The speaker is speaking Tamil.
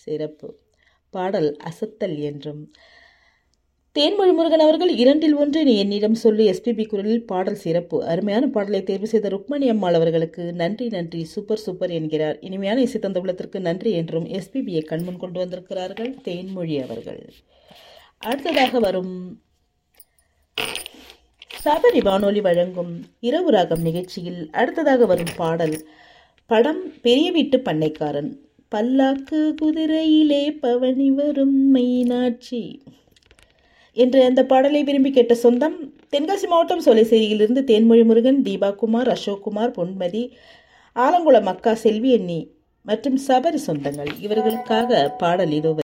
சிறப்பு பாடல் அசத்தல் என்றும் தேன்மொழி முருகன் அவர்கள் இரண்டில் ஒன்று நீ என்னிடம் சொல்லி எஸ்பிபி குரலில் பாடல் சிறப்பு அருமையான பாடலை தேர்வு செய்த ருக்மணி அம்மாள் அவர்களுக்கு நன்றி நன்றி சூப்பர் சூப்பர் என்கிறார் இனிமையான இசை தந்த உள்ளத்திற்கு நன்றி என்றும் எஸ்பிபியை கண்முன் கொண்டு வந்திருக்கிறார்கள் தேன்மொழி அவர்கள் அடுத்ததாக வரும் சபரி வானொலி வழங்கும் இரவு ராகம் நிகழ்ச்சியில் அடுத்ததாக வரும் பாடல் படம் பெரிய வீட்டு பண்ணைக்காரன் பல்லாக்கு குதிரையிலே பவனி வரும் மீனாட்சி என்று அந்த பாடலை விரும்பி கேட்ட சொந்தம் தென்காசி மாவட்டம் சோலைசேரியிலிருந்து தேன்மொழி முருகன் தீபாகுமார் அசோக்குமார் பொன்மதி ஆலங்குளம் அக்கா செல்வி எண்ணி மற்றும் சபரி சொந்தங்கள் இவர்களுக்காக பாடல் இதோ